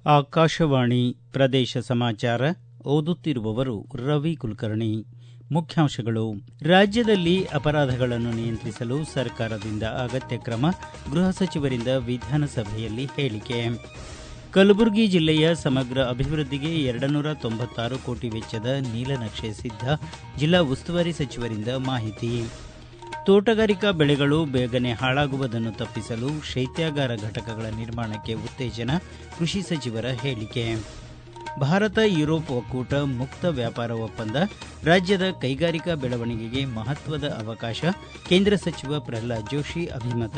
ಆಕಾಶವಾಣಿ ಪ್ರದೇಶ ಸಮಾಚಾರ ಓದುತ್ತಿರುವವರು ರವಿ ಕುಲಕರ್ಣಿ ಮುಖ್ಯಾಂಶಗಳು ರಾಜ್ಯದಲ್ಲಿ ಅಪರಾಧಗಳನ್ನು ನಿಯಂತ್ರಿಸಲು ಸರ್ಕಾರದಿಂದ ಅಗತ್ಯ ಕ್ರಮ ಗೃಹ ಸಚಿವರಿಂದ ವಿಧಾನಸಭೆಯಲ್ಲಿ ಹೇಳಿಕೆ ಕಲಬುರಗಿ ಜಿಲ್ಲೆಯ ಸಮಗ್ರ ಅಭಿವೃದ್ಧಿಗೆ ಎರಡನೂರ ತೊಂಬತ್ತಾರು ಕೋಟಿ ವೆಚ್ಚದ ನೀಲನಕ್ಷೆ ಸಿದ್ಧ ಜಿಲ್ಲಾ ಉಸ್ತುವಾರಿ ಸಚಿವರಿಂದ ಮಾಹಿತಿ ತೋಟಗಾರಿಕಾ ಬೆಳೆಗಳು ಬೇಗನೆ ಹಾಳಾಗುವುದನ್ನು ತಪ್ಪಿಸಲು ಶೈತ್ಯಾಗಾರ ಘಟಕಗಳ ನಿರ್ಮಾಣಕ್ಕೆ ಉತ್ತೇಜನ ಕೃಷಿ ಸಚಿವರ ಹೇಳಿಕೆ ಭಾರತ ಯುರೋಪ್ ಒಕ್ಕೂಟ ಮುಕ್ತ ವ್ಯಾಪಾರ ಒಪ್ಪಂದ ರಾಜ್ಯದ ಕೈಗಾರಿಕಾ ಬೆಳವಣಿಗೆಗೆ ಮಹತ್ವದ ಅವಕಾಶ ಕೇಂದ್ರ ಸಚಿವ ಪ್ರಹ್ಲಾದ್ ಜೋಶಿ ಅಭಿಮತ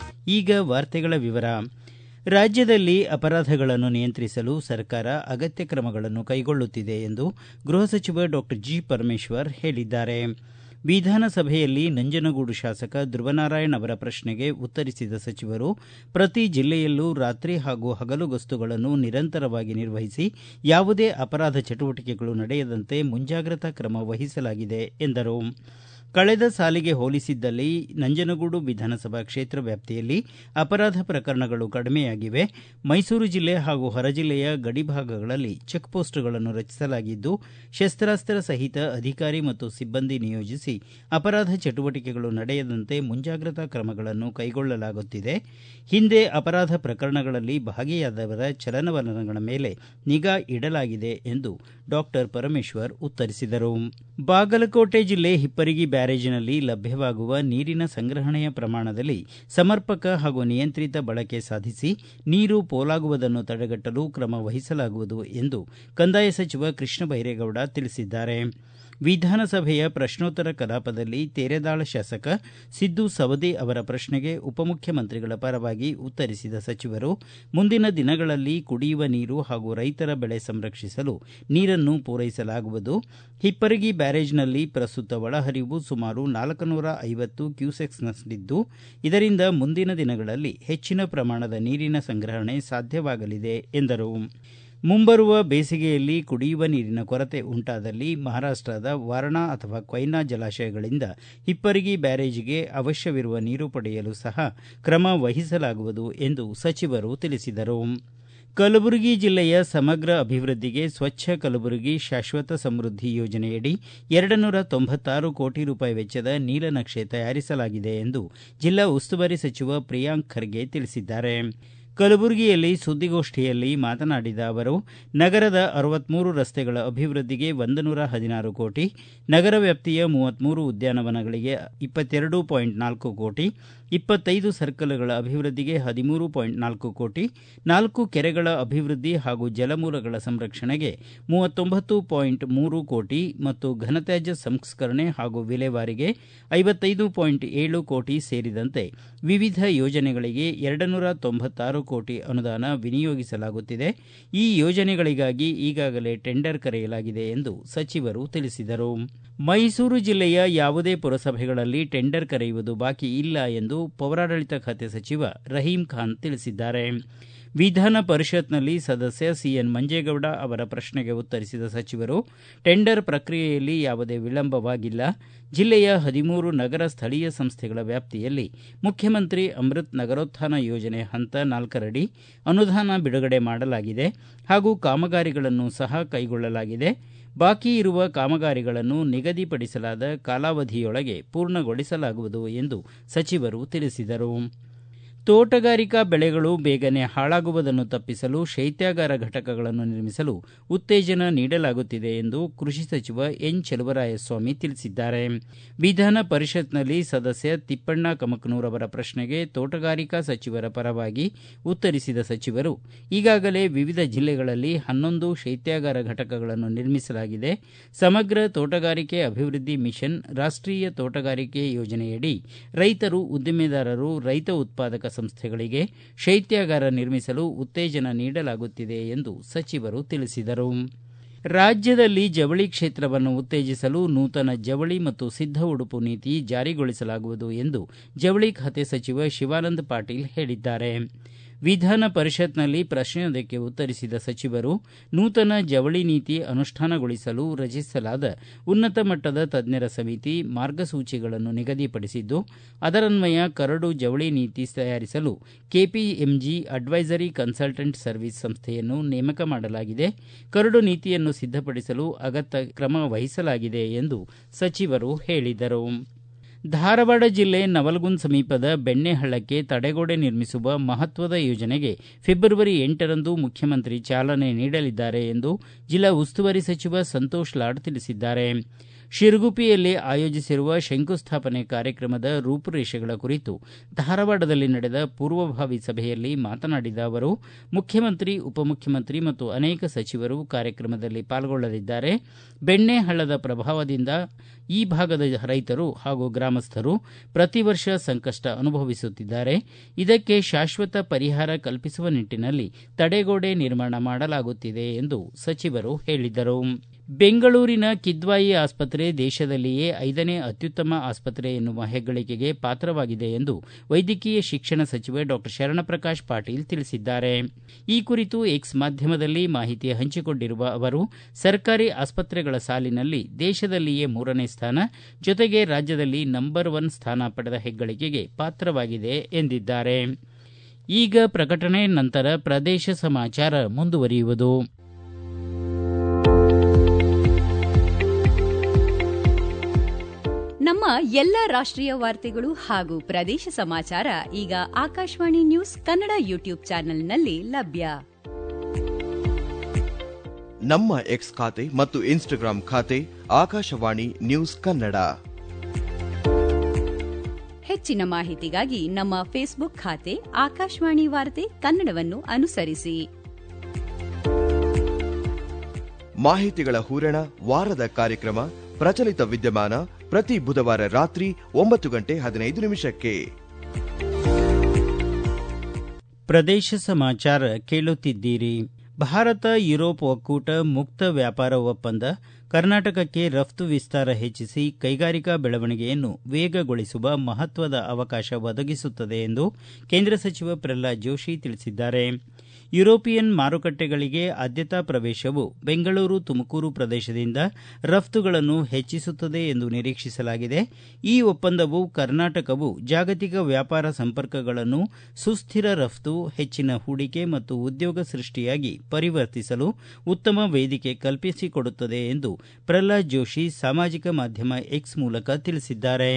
ಈಗ ವಾರ್ತೆಗಳ ವಿವರ ರಾಜ್ಯದಲ್ಲಿ ಅಪರಾಧಗಳನ್ನು ನಿಯಂತ್ರಿಸಲು ಸರ್ಕಾರ ಅಗತ್ಯ ಕ್ರಮಗಳನ್ನು ಕೈಗೊಳ್ಳುತ್ತಿದೆ ಎಂದು ಗೃಹ ಸಚಿವ ಡಾಕ್ಟರ್ ಜಿ ಪರಮೇಶ್ವರ್ ಹೇಳಿದ್ದಾರೆ ವಿಧಾನಸಭೆಯಲ್ಲಿ ನಂಜನಗೂಡು ಶಾಸಕ ಧ್ರುವನಾರಾಯಣ್ ಅವರ ಪ್ರಶ್ನೆಗೆ ಉತ್ತರಿಸಿದ ಸಚಿವರು ಪ್ರತಿ ಜಿಲ್ಲೆಯಲ್ಲೂ ರಾತ್ರಿ ಹಾಗೂ ಹಗಲು ಗಸ್ತುಗಳನ್ನು ನಿರಂತರವಾಗಿ ನಿರ್ವಹಿಸಿ ಯಾವುದೇ ಅಪರಾಧ ಚಟುವಟಿಕೆಗಳು ನಡೆಯದಂತೆ ಮುಂಜಾಗ್ರತಾ ಕ್ರಮ ವಹಿಸಲಾಗಿದೆ ಎಂದರು ಕಳೆದ ಸಾಲಿಗೆ ಹೋಲಿಸಿದ್ದಲ್ಲಿ ನಂಜನಗೂಡು ವಿಧಾನಸಭಾ ಕ್ಷೇತ್ರ ವ್ಯಾಪ್ತಿಯಲ್ಲಿ ಅಪರಾಧ ಪ್ರಕರಣಗಳು ಕಡಿಮೆಯಾಗಿವೆ ಮೈಸೂರು ಜಿಲ್ಲೆ ಹಾಗೂ ಹೊರಜಿಲ್ಲೆಯ ಗಡಿ ಭಾಗಗಳಲ್ಲಿ ಚೆಕ್ಪೋಸ್ಟ್ಗಳನ್ನು ರಚಿಸಲಾಗಿದ್ದು ಶಸ್ತಾಸ್ತ್ರ ಸಹಿತ ಅಧಿಕಾರಿ ಮತ್ತು ಸಿಬ್ಬಂದಿ ನಿಯೋಜಿಸಿ ಅಪರಾಧ ಚಟುವಟಿಕೆಗಳು ನಡೆಯದಂತೆ ಮುಂಜಾಗ್ರತಾ ಕ್ರಮಗಳನ್ನು ಕೈಗೊಳ್ಳಲಾಗುತ್ತಿದೆ ಹಿಂದೆ ಅಪರಾಧ ಪ್ರಕರಣಗಳಲ್ಲಿ ಭಾಗಿಯಾದವರ ಚಲನವಲನಗಳ ಮೇಲೆ ನಿಗಾ ಇಡಲಾಗಿದೆ ಎಂದು ಡಾಕ್ಟರ್ ಪರಮೇಶ್ವರ್ ಉತ್ತರಿಸಿದರು ಬಾಗಲಕೋಟೆ ಜಿಲ್ಲೆ ಹಿಪ್ಪರಗಿ ಬ್ಯಾರೇಜ್ನಲ್ಲಿ ಲಭ್ಯವಾಗುವ ನೀರಿನ ಸಂಗ್ರಹಣೆಯ ಪ್ರಮಾಣದಲ್ಲಿ ಸಮರ್ಪಕ ಹಾಗೂ ನಿಯಂತ್ರಿತ ಬಳಕೆ ಸಾಧಿಸಿ ನೀರು ಪೋಲಾಗುವುದನ್ನು ತಡೆಗಟ್ಟಲು ಕ್ರಮ ವಹಿಸಲಾಗುವುದು ಎಂದು ಕಂದಾಯ ಸಚಿವ ಕೃಷ್ಣ ಬೈರೇಗೌಡ ತಿಳಿಸಿದ್ದಾರೆ ವಿಧಾನಸಭೆಯ ಪ್ರಶ್ನೋತ್ತರ ಕಲಾಪದಲ್ಲಿ ತೇರೆದಾಳ ಶಾಸಕ ಸಿದ್ದು ಸವದಿ ಅವರ ಪ್ರಶ್ನೆಗೆ ಉಪಮುಖ್ಯಮಂತ್ರಿಗಳ ಪರವಾಗಿ ಉತ್ತರಿಸಿದ ಸಚಿವರು ಮುಂದಿನ ದಿನಗಳಲ್ಲಿ ಕುಡಿಯುವ ನೀರು ಹಾಗೂ ರೈತರ ಬೆಳೆ ಸಂರಕ್ಷಿಸಲು ನೀರನ್ನು ಪೂರೈಸಲಾಗುವುದು ಹಿಪ್ಪರಗಿ ಬ್ಯಾರೇಜ್ನಲ್ಲಿ ಪ್ರಸ್ತುತ ಒಳಹರಿವು ಸುಮಾರು ನಾಲ್ಕುನೂರ ಐವತ್ತು ಕ್ಯೂಸೆಕ್ಸ್ನಷ್ಟಿದ್ದು ಇದರಿಂದ ಮುಂದಿನ ದಿನಗಳಲ್ಲಿ ಹೆಚ್ಚಿನ ಪ್ರಮಾಣದ ನೀರಿನ ಸಂಗ್ರಹಣೆ ಸಾಧ್ಯವಾಗಲಿದೆ ಎಂದರು ಮುಂಬರುವ ಬೇಸಿಗೆಯಲ್ಲಿ ಕುಡಿಯುವ ನೀರಿನ ಕೊರತೆ ಉಂಟಾದಲ್ಲಿ ಮಹಾರಾಷ್ಟದ ವಾರಣಾ ಅಥವಾ ಕೊಯ್ನಾ ಜಲಾಶಯಗಳಿಂದ ಹಿಪ್ಪರಗಿ ಬ್ಯಾರೇಜ್ಗೆ ಅವಶ್ಯವಿರುವ ನೀರು ಪಡೆಯಲು ಸಹ ಕ್ರಮ ವಹಿಸಲಾಗುವುದು ಎಂದು ಸಚಿವರು ತಿಳಿಸಿದರು ಕಲಬುರಗಿ ಜಿಲ್ಲೆಯ ಸಮಗ್ರ ಅಭಿವೃದ್ಧಿಗೆ ಸ್ವಚ್ಛ ಕಲಬುರಗಿ ಶಾಶ್ವತ ಸಮೃದ್ಧಿ ಯೋಜನೆಯಡಿ ಎರಡು ನೂರ ತೊಂಬತ್ತಾರು ಕೋಟಿ ರೂಪಾಯಿ ವೆಚ್ಚದ ನೀಲನಕ್ಷೆ ತಯಾರಿಸಲಾಗಿದೆ ಎಂದು ಜಿಲ್ಲಾ ಉಸ್ತುವಾರಿ ಸಚಿವ ಪ್ರಿಯಾಂಕ್ ಖರ್ಗೆ ತಿಳಿಸಿದ್ದಾರೆ ಕಲಬುರಗಿಯಲ್ಲಿ ಸುದ್ದಿಗೋಷ್ಠಿಯಲ್ಲಿ ಮಾತನಾಡಿದ ಅವರು ನಗರದ ಅರವತ್ಮೂರು ರಸ್ತೆಗಳ ಅಭಿವೃದ್ಧಿಗೆ ಒಂದು ನೂರ ಹದಿನಾರು ಕೋಟಿ ನಗರ ವ್ಯಾಪ್ತಿಯ ಮೂವತ್ಮೂರು ಉದ್ಯಾನವನಗಳಿಗೆ ಇಪ್ಪತ್ತೆರಡು ಪಾಯಿಂಟ್ ನಾಲ್ಕು ಕೋಟಿ ಇಪ್ಪತ್ತೈದು ಸರ್ಕಲ್ಗಳ ಅಭಿವೃದ್ಧಿಗೆ ಹದಿಮೂರು ಪಾಯಿಂಟ್ ನಾಲ್ಕು ಕೋಟಿ ನಾಲ್ಕು ಕೆರೆಗಳ ಅಭಿವೃದ್ಧಿ ಹಾಗೂ ಜಲಮೂಲಗಳ ಸಂರಕ್ಷಣೆಗೆ ಮೂವತ್ತೊಂಬತ್ತು ಪಾಯಿಂಟ್ ಮೂರು ಕೋಟಿ ಮತ್ತು ಘನತ್ಯಾಜ್ಯ ಸಂಸ್ಕರಣೆ ಹಾಗೂ ವಿಲೇವಾರಿಗೆ ಐವತ್ತೈದು ಪಾಯಿಂಟ್ ಏಳು ಕೋಟಿ ಸೇರಿದಂತೆ ವಿವಿಧ ಯೋಜನೆಗಳಿಗೆ ಎರಡು ನೂರ ತೊಂಬತ್ತಾರು ಕೋಟಿ ಅನುದಾನ ವಿನಿಯೋಗಿಸಲಾಗುತ್ತಿದೆ ಈ ಯೋಜನೆಗಳಿಗಾಗಿ ಈಗಾಗಲೇ ಟೆಂಡರ್ ಕರೆಯಲಾಗಿದೆ ಎಂದು ಸಚಿವರು ತಿಳಿಸಿದರು ಮೈಸೂರು ಜಿಲ್ಲೆಯ ಯಾವುದೇ ಪುರಸಭೆಗಳಲ್ಲಿ ಟೆಂಡರ್ ಕರೆಯುವುದು ಬಾಕಿ ಇಲ್ಲ ಎಂದು ಪೌರಾಡಳಿತ ಖಾತೆ ಸಚಿವ ರಹೀಂ ಖಾನ್ ತಿಳಿಸಿದ್ದಾರೆ ವಿಧಾನ ಪರಿಷತ್ನಲ್ಲಿ ಸದಸ್ಯ ಸಿಎನ್ ಮಂಜೇಗೌಡ ಅವರ ಪ್ರಶ್ನೆಗೆ ಉತ್ತರಿಸಿದ ಸಚಿವರು ಟೆಂಡರ್ ಪ್ರಕ್ರಿಯೆಯಲ್ಲಿ ಯಾವುದೇ ವಿಳಂಬವಾಗಿಲ್ಲ ಜಿಲ್ಲೆಯ ಹದಿಮೂರು ನಗರ ಸ್ಥಳೀಯ ಸಂಸ್ಥೆಗಳ ವ್ಯಾಪ್ತಿಯಲ್ಲಿ ಮುಖ್ಯಮಂತ್ರಿ ಅಮೃತ್ ನಗರೋತ್ಥಾನ ಯೋಜನೆ ಹಂತ ನಾಲ್ಕರಡಿ ಅನುದಾನ ಬಿಡುಗಡೆ ಮಾಡಲಾಗಿದೆ ಹಾಗೂ ಕಾಮಗಾರಿಗಳನ್ನು ಸಹ ಕೈಗೊಳ್ಳಲಾಗಿದೆ ಬಾಕಿ ಇರುವ ಕಾಮಗಾರಿಗಳನ್ನು ನಿಗದಿಪಡಿಸಲಾದ ಕಾಲಾವಧಿಯೊಳಗೆ ಪೂರ್ಣಗೊಳಿಸಲಾಗುವುದು ಎಂದು ಸಚಿವರು ತಿಳಿಸಿದರು ತೋಟಗಾರಿಕಾ ಬೆಳೆಗಳು ಬೇಗನೆ ಹಾಳಾಗುವುದನ್ನು ತಪ್ಪಿಸಲು ಶೈತ್ಯಾಗಾರ ಘಟಕಗಳನ್ನು ನಿರ್ಮಿಸಲು ಉತ್ತೇಜನ ನೀಡಲಾಗುತ್ತಿದೆ ಎಂದು ಕೃಷಿ ಸಚಿವ ಎನ್ ಚಲುವರಾಯಸ್ವಾಮಿ ತಿಳಿಸಿದ್ದಾರೆ ವಿಧಾನ ಪರಿಷತ್ನಲ್ಲಿ ಸದಸ್ಯ ತಿಪ್ಪಣ್ಣ ಕಮಕನೂರ್ ಅವರ ಪ್ರಶ್ನೆಗೆ ತೋಟಗಾರಿಕಾ ಸಚಿವರ ಪರವಾಗಿ ಉತ್ತರಿಸಿದ ಸಚಿವರು ಈಗಾಗಲೇ ವಿವಿಧ ಜಿಲ್ಲೆಗಳಲ್ಲಿ ಹನ್ನೊಂದು ಶೈತ್ಯಾಗಾರ ಘಟಕಗಳನ್ನು ನಿರ್ಮಿಸಲಾಗಿದೆ ಸಮಗ್ರ ತೋಟಗಾರಿಕೆ ಅಭಿವೃದ್ಧಿ ಮಿಷನ್ ರಾಷ್ಟೀಯ ತೋಟಗಾರಿಕೆ ಯೋಜನೆಯಡಿ ರೈತರು ಉದ್ದಿಮೆದಾರರು ರೈತ ಉತ್ಪಾದಕ ಸಂಸ್ಥೆಗಳಿಗೆ ಶೈತ್ಯಾಗಾರ ನಿರ್ಮಿಸಲು ಉತ್ತೇಜನ ನೀಡಲಾಗುತ್ತಿದೆ ಎಂದು ಸಚಿವರು ತಿಳಿಸಿದರು ರಾಜ್ಯದಲ್ಲಿ ಜವಳಿ ಕ್ಷೇತ್ರವನ್ನು ಉತ್ತೇಜಿಸಲು ನೂತನ ಜವಳಿ ಮತ್ತು ಸಿದ್ಧ ಉಡುಪು ನೀತಿ ಜಾರಿಗೊಳಿಸಲಾಗುವುದು ಎಂದು ಜವಳಿ ಖಾತೆ ಸಚಿವ ಶಿವಾನಂದ ಪಾಟೀಲ್ ಹೇಳಿದ್ದಾರೆ ವಿಧಾನ ಪರಿಷತ್ನಲ್ಲಿ ಪ್ರಶ್ನೆಯೊಂದಕ್ಕೆ ಉತ್ತರಿಸಿದ ಸಚಿವರು ನೂತನ ಜವಳಿ ನೀತಿ ಅನುಷ್ಠಾನಗೊಳಿಸಲು ರಚಿಸಲಾದ ಉನ್ನತ ಮಟ್ಟದ ತಜ್ಞರ ಸಮಿತಿ ಮಾರ್ಗಸೂಚಿಗಳನ್ನು ನಿಗದಿಪಡಿಸಿದ್ದು ಅದರನ್ವಯ ಕರಡು ಜವಳಿ ನೀತಿ ತಯಾರಿಸಲು ಕೆಪಿಎಂಜಿ ಅಡ್ವೈಸರಿ ಕನ್ಸಲ್ಟೆಂಟ್ ಸರ್ವಿಸ್ ಸಂಸ್ಥೆಯನ್ನು ನೇಮಕ ಮಾಡಲಾಗಿದೆ ಕರಡು ನೀತಿಯನ್ನು ಸಿದ್ಧಪಡಿಸಲು ಅಗತ್ಯ ಕ್ರಮ ವಹಿಸಲಾಗಿದೆ ಎಂದು ಸಚಿವರು ಹೇಳಿದರು ಧಾರವಾಡ ಜಿಲ್ಲೆ ನವಲಗುಂದ ಸಮೀಪದ ಬೆಣ್ಣೆಹಳ್ಳಕ್ಕೆ ತಡೆಗೋಡೆ ನಿರ್ಮಿಸುವ ಮಹತ್ವದ ಯೋಜನೆಗೆ ಫೆಬ್ರವರಿ ಎಂಟರಂದು ಮುಖ್ಯಮಂತ್ರಿ ಚಾಲನೆ ನೀಡಲಿದ್ದಾರೆ ಎಂದು ಜಿಲ್ಲಾ ಉಸ್ತುವಾರಿ ಸಚಿವ ಸಂತೋಷ್ ಲಾಡ್ ತಿಳಿಸಿದ್ದಾರೆ ಶಿರಗುಪ್ಪಿಯಲ್ಲಿ ಆಯೋಜಿಸಿರುವ ಶಂಕುಸ್ಥಾಪನೆ ಕಾರ್ಯಕ್ರಮದ ರೂಪುರೇಷೆಗಳ ಕುರಿತು ಧಾರವಾಡದಲ್ಲಿ ನಡೆದ ಪೂರ್ವಭಾವಿ ಸಭೆಯಲ್ಲಿ ಮಾತನಾಡಿದ ಅವರು ಮುಖ್ಯಮಂತ್ರಿ ಉಪಮುಖ್ಯಮಂತ್ರಿ ಮತ್ತು ಅನೇಕ ಸಚಿವರು ಕಾರ್ಯಕ್ರಮದಲ್ಲಿ ಪಾಲ್ಗೊಳ್ಳಲಿದ್ದಾರೆ ಬೆಣ್ಣೆಹಳ್ಳದ ಪ್ರಭಾವದಿಂದ ಈ ಭಾಗದ ರೈತರು ಹಾಗೂ ಗ್ರಾಮಸ್ಥರು ಪ್ರತಿ ವರ್ಷ ಸಂಕಷ್ಟ ಅನುಭವಿಸುತ್ತಿದ್ದಾರೆ ಇದಕ್ಕೆ ಶಾಶ್ವತ ಪರಿಹಾರ ಕಲ್ಪಿಸುವ ನಿಟ್ಟಿನಲ್ಲಿ ತಡೆಗೋಡೆ ನಿರ್ಮಾಣ ಮಾಡಲಾಗುತ್ತಿದೆ ಎಂದು ಸಚಿವರು ಹೇಳಿದರು ಬೆಂಗಳೂರಿನ ಕಿದ್ವಾಯಿ ಆಸ್ಪತ್ರೆ ದೇಶದಲ್ಲಿಯೇ ಐದನೇ ಅತ್ಯುತ್ತಮ ಆಸ್ಪತ್ರೆ ಎನ್ನುವ ಹೆಗ್ಗಳಿಕೆಗೆ ಪಾತ್ರವಾಗಿದೆ ಎಂದು ವೈದ್ಯಕೀಯ ಶಿಕ್ಷಣ ಸಚಿವ ಡಾಕ್ಟರ್ ಶರಣಪ್ರಕಾಶ್ ಪಾಟೀಲ್ ತಿಳಿಸಿದ್ದಾರೆ ಈ ಕುರಿತು ಎಕ್ಸ್ ಮಾಧ್ಯಮದಲ್ಲಿ ಮಾಹಿತಿ ಹಂಚಿಕೊಂಡಿರುವ ಅವರು ಸರ್ಕಾರಿ ಆಸ್ಪತ್ರೆಗಳ ಸಾಲಿನಲ್ಲಿ ದೇಶದಲ್ಲಿಯೇ ಮೂರನೇ ಸ್ಥಾನ ಜೊತೆಗೆ ರಾಜ್ಯದಲ್ಲಿ ನಂಬರ್ ಒನ್ ಸ್ಥಾನ ಪಡೆದ ಹೆಗ್ಗಳಿಕೆಗೆ ಪಾತ್ರವಾಗಿದೆ ಎಂದಿದ್ದಾರೆ ಈಗ ಪ್ರಕಟಣೆ ನಂತರ ಪ್ರದೇಶ ಸಮಾಚಾರ ಮುಂದುವರಿಯುವುದು ನಮ್ಮ ಎಲ್ಲ ರಾಷ್ಟ್ರೀಯ ವಾರ್ತೆಗಳು ಹಾಗೂ ಪ್ರದೇಶ ಸಮಾಚಾರ ಈಗ ಆಕಾಶವಾಣಿ ನ್ಯೂಸ್ ಕನ್ನಡ ಯೂಟ್ಯೂಬ್ ಚಾನೆಲ್ನಲ್ಲಿ ಲಭ್ಯ ನಮ್ಮ ಎಕ್ಸ್ ಖಾತೆ ಮತ್ತು ಇನ್ಸ್ಟಾಗ್ರಾಂ ಖಾತೆ ಆಕಾಶವಾಣಿ ನ್ಯೂಸ್ ಕನ್ನಡ ಹೆಚ್ಚಿನ ಮಾಹಿತಿಗಾಗಿ ನಮ್ಮ ಫೇಸ್ಬುಕ್ ಖಾತೆ ಆಕಾಶವಾಣಿ ವಾರ್ತೆ ಕನ್ನಡವನ್ನು ಅನುಸರಿಸಿ ಮಾಹಿತಿಗಳ ಹೂರಣ ವಾರದ ಕಾರ್ಯಕ್ರಮ ಪ್ರಚಲಿತ ವಿದ್ಯಮಾನ ಪ್ರತಿ ಬುಧವಾರ ರಾತ್ರಿ ಒಂಬತ್ತು ಗಂಟೆ ಹದಿನೈದು ನಿಮಿಷಕ್ಕೆ ಪ್ರದೇಶ ಸಮಾಚಾರ ಕೇಳುತ್ತಿದ್ದೀರಿ ಭಾರತ ಯುರೋಪ್ ಒಕ್ಕೂಟ ಮುಕ್ತ ವ್ಯಾಪಾರ ಒಪ್ಪಂದ ಕರ್ನಾಟಕಕ್ಕೆ ರಫ್ತು ವಿಸ್ತಾರ ಹೆಚ್ಚಿಸಿ ಕೈಗಾರಿಕಾ ಬೆಳವಣಿಗೆಯನ್ನು ವೇಗಗೊಳಿಸುವ ಮಹತ್ವದ ಅವಕಾಶ ಒದಗಿಸುತ್ತದೆ ಎಂದು ಕೇಂದ್ರ ಸಚಿವ ಪ್ರಹ್ಲಾದ್ ಜೋಶಿ ತಿಳಿಸಿದ್ದಾರೆ ಯುರೋಪಿಯನ್ ಮಾರುಕಟ್ಟೆಗಳಿಗೆ ಆದ್ಯತಾ ಪ್ರವೇಶವು ಬೆಂಗಳೂರು ತುಮಕೂರು ಪ್ರದೇಶದಿಂದ ರಫ್ತುಗಳನ್ನು ಹೆಚ್ಚಿಸುತ್ತದೆ ಎಂದು ನಿರೀಕ್ಷಿಸಲಾಗಿದೆ ಈ ಒಪ್ಪಂದವು ಕರ್ನಾಟಕವು ಜಾಗತಿಕ ವ್ಯಾಪಾರ ಸಂಪರ್ಕಗಳನ್ನು ಸುಸ್ಥಿರ ರಫ್ತು ಹೆಚ್ಚಿನ ಹೂಡಿಕೆ ಮತ್ತು ಉದ್ಯೋಗ ಸೃಷ್ಟಿಯಾಗಿ ಪರಿವರ್ತಿಸಲು ಉತ್ತಮ ವೇದಿಕೆ ಕಲ್ಪಿಸಿಕೊಡುತ್ತದೆ ಎಂದು ಪ್ರಹ್ಲಾದ್ ಜೋಶಿ ಸಾಮಾಜಿಕ ಮಾಧ್ಯಮ ಎಕ್ಸ್ ಮೂಲಕ ತಿಳಿಸಿದ್ದಾರೆ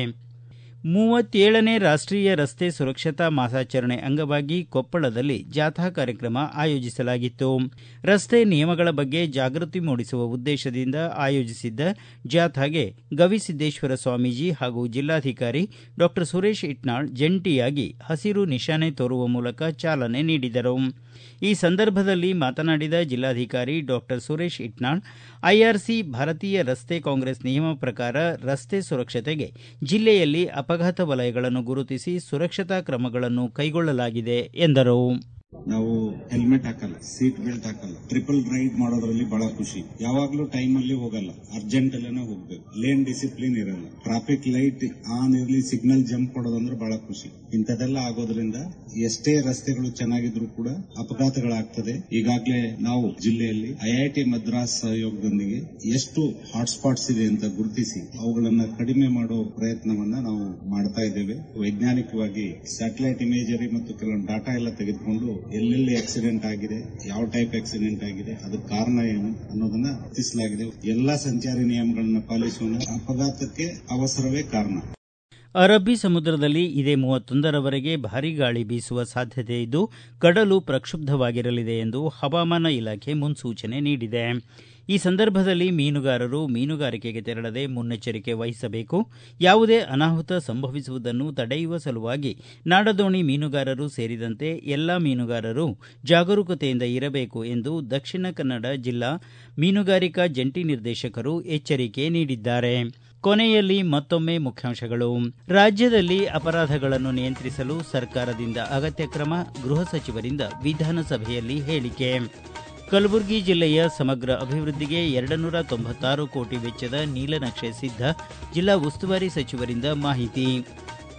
ಮೂವತ್ತೇಳನೇ ರಾಷ್ಟೀಯ ರಸ್ತೆ ಸುರಕ್ಷತಾ ಮಾಸಾಚರಣೆ ಅಂಗವಾಗಿ ಕೊಪ್ಪಳದಲ್ಲಿ ಜಾಥಾ ಕಾರ್ಯಕ್ರಮ ಆಯೋಜಿಸಲಾಗಿತ್ತು ರಸ್ತೆ ನಿಯಮಗಳ ಬಗ್ಗೆ ಜಾಗೃತಿ ಮೂಡಿಸುವ ಉದ್ದೇಶದಿಂದ ಆಯೋಜಿಸಿದ್ದ ಜಾಥಾಗೆ ಗವಿಸಿದ್ದೇಶ್ವರ ಸ್ವಾಮೀಜಿ ಹಾಗೂ ಜಿಲ್ಲಾಧಿಕಾರಿ ಡಾಕ್ಟರ್ ಸುರೇಶ್ ಇಟ್ನಾಳ್ ಜಂಟಿಯಾಗಿ ಹಸಿರು ನಿಶಾನೆ ತೋರುವ ಮೂಲಕ ಚಾಲನೆ ನೀಡಿದರು ಈ ಸಂದರ್ಭದಲ್ಲಿ ಮಾತನಾಡಿದ ಜಿಲ್ಲಾಧಿಕಾರಿ ಡಾಕ್ಟರ್ ಸುರೇಶ್ ಇಟ್ನಾಳ್ ಐಆರ್ಸಿ ಭಾರತೀಯ ರಸ್ತೆ ಕಾಂಗ್ರೆಸ್ ನಿಯಮ ಪ್ರಕಾರ ರಸ್ತೆ ಸುರಕ್ಷತೆಗೆ ಜಿಲ್ಲೆಯಲ್ಲಿ ಅಪಘಾತ ವಲಯಗಳನ್ನು ಗುರುತಿಸಿ ಸುರಕ್ಷತಾ ಕ್ರಮಗಳನ್ನು ಕೈಗೊಳ್ಳಲಾಗಿದೆ ಎಂದರು ನಾವು ಹೆಲ್ಮೆಟ್ ಹಾಕಲ್ಲ ಸೀಟ್ ಬೆಲ್ಟ್ ಹಾಕಲ್ಲ ಟ್ರಿಪಲ್ ರೈಡ್ ಮಾಡೋದ್ರಲ್ಲಿ ಬಹಳ ಖುಷಿ ಯಾವಾಗ್ಲೂ ಟೈಮ್ ಅಲ್ಲಿ ಹೋಗಲ್ಲ ಅರ್ಜೆಂಟ್ ಅಲ್ಲೇನೆ ಹೋಗ್ಬೇಕು ಲೇನ್ ಡಿಸಿಪ್ಲಿನ್ ಇರಲ್ಲ ಟ್ರಾಫಿಕ್ ಲೈಟ್ ಆನ್ ಇರ್ಲಿ ಸಿಗ್ನಲ್ ಜಂಪ್ ಕೊಡೋದಂದ್ರೆ ಬಹಳ ಖುಷಿ ಇಂಥದೆಲ್ಲ ಆಗೋದ್ರಿಂದ ಎಷ್ಟೇ ರಸ್ತೆಗಳು ಚೆನ್ನಾಗಿದ್ರು ಕೂಡ ಅಪಘಾತಗಳಾಗ್ತದೆ ಈಗಾಗಲೇ ನಾವು ಜಿಲ್ಲೆಯಲ್ಲಿ ಐಐಟಿ ಮದ್ರಾಸ್ ಸಹಯೋಗದೊಂದಿಗೆ ಎಷ್ಟು ಹಾಟ್ಸ್ಪಾಟ್ಸ್ ಇದೆ ಅಂತ ಗುರುತಿಸಿ ಅವುಗಳನ್ನ ಕಡಿಮೆ ಮಾಡೋ ಪ್ರಯತ್ನವನ್ನ ನಾವು ಮಾಡ್ತಾ ಇದ್ದೇವೆ ವೈಜ್ಞಾನಿಕವಾಗಿ ಸ್ಯಾಟಲೈಟ್ ಇಮೇಜರಿ ಮತ್ತು ಕೆಲವೊಂದು ಡಾಟಾ ಎಲ್ಲ ತೆಗೆದುಕೊಂಡು ಎಲ್ಲೆಲ್ಲಿ ಆಕ್ಸಿಡೆಂಟ್ ಆಗಿದೆ ಯಾವ ಟೈಪ್ ಆಕ್ಸಿಡೆಂಟ್ ಆಗಿದೆ ಅದಕ್ಕೆ ಕಾರಣ ಏನು ಅನ್ನೋದನ್ನ ಗುರುತಿಸಲಾಗಿದೆ ಎಲ್ಲಾ ಸಂಚಾರಿ ನಿಯಮಗಳನ್ನ ಪಾಲಿಸೋಣ ಅಪಘಾತಕ್ಕೆ ಅವಸರವೇ ಕಾರಣ ಅರಬ್ಬಿ ಸಮುದ್ರದಲ್ಲಿ ಇದೇ ಮೂವತ್ತೊಂದರವರೆಗೆ ಭಾರೀ ಗಾಳಿ ಬೀಸುವ ಸಾಧ್ಯತೆ ಇದ್ದು ಕಡಲು ಪ್ರಕ್ಷುಬ್ಧವಾಗಿರಲಿದೆ ಎಂದು ಹವಾಮಾನ ಇಲಾಖೆ ಮುನ್ಸೂಚನೆ ನೀಡಿದೆ ಈ ಸಂದರ್ಭದಲ್ಲಿ ಮೀನುಗಾರರು ಮೀನುಗಾರಿಕೆಗೆ ತೆರಳದೆ ಮುನ್ನೆಚ್ಚರಿಕೆ ವಹಿಸಬೇಕು ಯಾವುದೇ ಅನಾಹುತ ಸಂಭವಿಸುವುದನ್ನು ತಡೆಯುವ ಸಲುವಾಗಿ ನಾಡದೋಣಿ ಮೀನುಗಾರರು ಸೇರಿದಂತೆ ಎಲ್ಲಾ ಮೀನುಗಾರರು ಜಾಗರೂಕತೆಯಿಂದ ಇರಬೇಕು ಎಂದು ದಕ್ಷಿಣ ಕನ್ನಡ ಜಿಲ್ಲಾ ಮೀನುಗಾರಿಕಾ ಜಂಟಿ ನಿರ್ದೇಶಕರು ಎಚ್ಚರಿಕೆ ನೀಡಿದ್ದಾರೆ ಕೊನೆಯಲ್ಲಿ ಮತ್ತೊಮ್ಮೆ ಮುಖ್ಯಾಂಶಗಳು ರಾಜ್ಯದಲ್ಲಿ ಅಪರಾಧಗಳನ್ನು ನಿಯಂತ್ರಿಸಲು ಸರ್ಕಾರದಿಂದ ಅಗತ್ಯ ಕ್ರಮ ಗೃಹ ಸಚಿವರಿಂದ ವಿಧಾನಸಭೆಯಲ್ಲಿ ಹೇಳಿಕೆ ಕಲಬುರಗಿ ಜಿಲ್ಲೆಯ ಸಮಗ್ರ ಅಭಿವೃದ್ಧಿಗೆ ಎರಡು ನೂರ ತೊಂಬತ್ತಾರು ಕೋಟಿ ವೆಚ್ಚದ ನೀಲನಕ್ಷೆ ಸಿದ್ಧ ಜಿಲ್ಲಾ ಉಸ್ತುವಾರಿ ಸಚಿವರಿಂದ ಮಾಹಿತಿ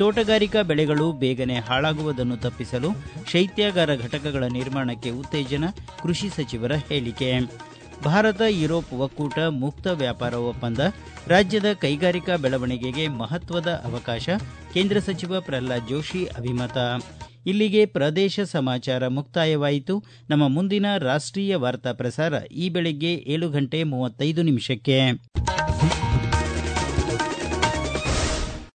ತೋಟಗಾರಿಕಾ ಬೆಳೆಗಳು ಬೇಗನೆ ಹಾಳಾಗುವುದನ್ನು ತಪ್ಪಿಸಲು ಶೈತ್ಯಾಗಾರ ಘಟಕಗಳ ನಿರ್ಮಾಣಕ್ಕೆ ಉತ್ತೇಜನ ಕೃಷಿ ಸಚಿವರ ಹೇಳಿಕೆ ಭಾರತ ಯುರೋಪ್ ಒಕ್ಕೂಟ ಮುಕ್ತ ವ್ಯಾಪಾರ ಒಪ್ಪಂದ ರಾಜ್ಯದ ಕೈಗಾರಿಕಾ ಬೆಳವಣಿಗೆಗೆ ಮಹತ್ವದ ಅವಕಾಶ ಕೇಂದ್ರ ಸಚಿವ ಪ್ರಹ್ಲಾದ್ ಜೋಶಿ ಅಭಿಮತ ಇಲ್ಲಿಗೆ ಪ್ರದೇಶ ಸಮಾಚಾರ ಮುಕ್ತಾಯವಾಯಿತು ನಮ್ಮ ಮುಂದಿನ ರಾಷ್ಟೀಯ ವಾರ್ತಾ ಪ್ರಸಾರ ಈ ಬೆಳಗ್ಗೆ ಏಳು ಗಂಟೆ ಮೂವತ್ತೈದು ನಿಮಿಷಕ್ಕೆ